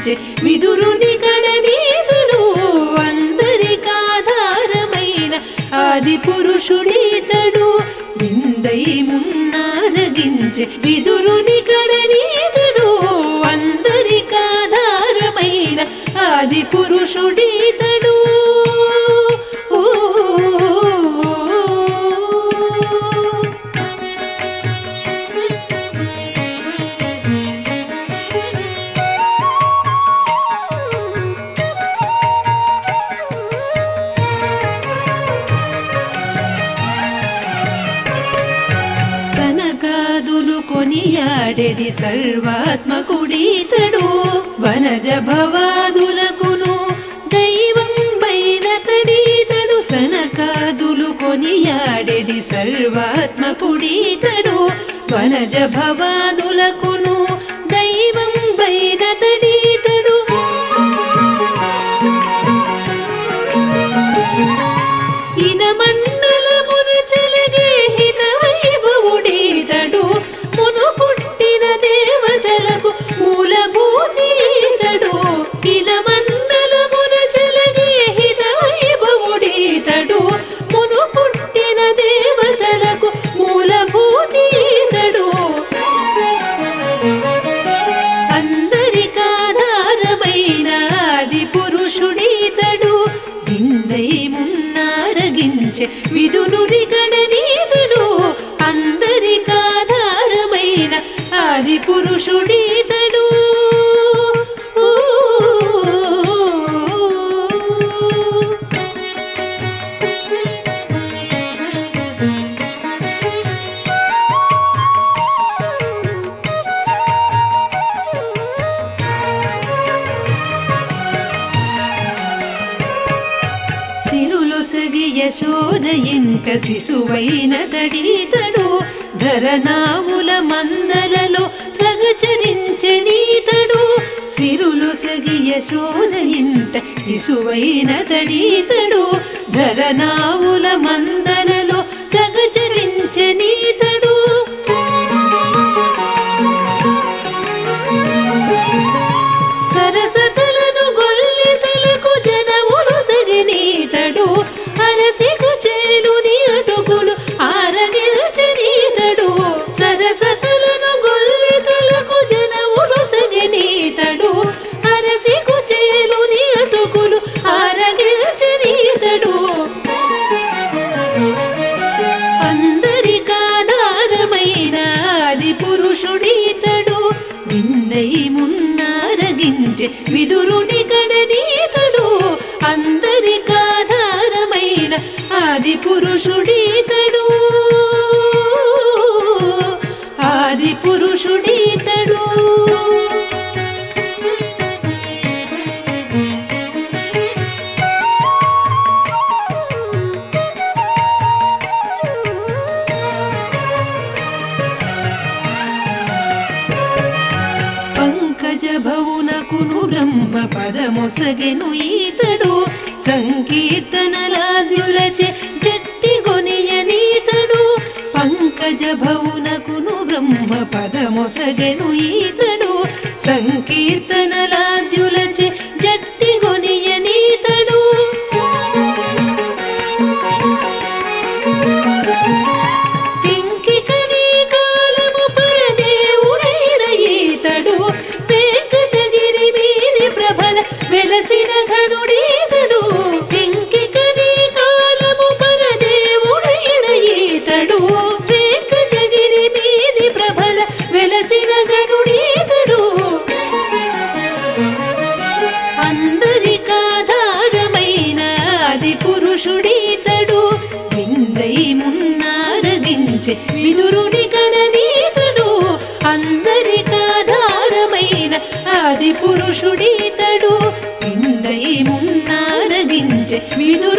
ఆరగించే విదురుని గణనీతుడు అందరికాధారమైన ఆది పురుషుడీతడు విందై మున్నారగించే విదురుని గణనీతుడు అందరికాధారమైన ఆది పురుషుడీతడు ఓ సనకాదులు కొనియాడెడి సర్వాత్మకుడీతడు వనజ భవాదులకును దైవం బైన తడీతడు సనకాదులు కొనియాడెడి సర్వాత్మకుడీతడు వనజ భవాదులకును దైవం బైన తడీతడు ఇన మండలమున చెలగే హిత వైభవుడీతడు మును పుట్టిన దేవతలకు మూలభూతీతడు ఇన మండలమున చెలగే హిత వైభవుడీతడు మును పుట్టిన దేవతలకు మూలభూతీతడు అందరికాధారమైన ఆది పురుషుడీతడు విందై మున్నారగించే విదునుని గణనీతుడు అందరికాధారమైన ఆది పురుషుడీతడు ఓ సిరులొసగి యశోద ఇంట శిశువైన తడీతడు ధరనాముల మందలలో తగచరించనీతడు సిరులొసగి యశోద ఇంట శిశువైన తడీతడు ధరనాముల మందలలో తగచరించనీతడు సరసతలను గొల్లెతలకు జనములు సగనీతడు అరసికు చేలుని అటుకులు ఆరగిల్చనీతడు సరసతలను గొల్లెతలకు జనములు సగనీతడు అరసికు చేలుని అటుకులు ఆరగిల్చనీతడు అందరికాధారమైన ఆది పురుషుడీతడు విన్నై మున్నారగించే విదురుని గణనీతడు అందరికాధారమైన ఆది పురుషుడీతడు ఆది పురుషుడీతడు పంకజ భవునకును బ్రహ్మ పదమొసగెను ఈతడు సంకీర్తనలాద్యులచే జట్టి గొనియనీతడు పంకజ భవునకును బ్రహ్మ పదమొసగెను ఈతడు సంకీర్తనలాద్యులచే జట్టి గొనియనీతడు కింకికని కాలము పరదేవుడైన ఈతడు వెంకటగిరి మీరి ప్రభల వెలసిన ఘనుడీతడు కింకికని కాలము పరదేవుడైన ఈతడు వెంకటగిరి మీరి ప్రభల వెలసిన ఘనుడీతడు అందరికాధారమైన ఆది పురుషుడీతడు విందై మున్నారగించే విదురుని గణనీతడు అందరికాధారమైన ఆది పురుషుడీతడు విందై మున్నారగించే విదురు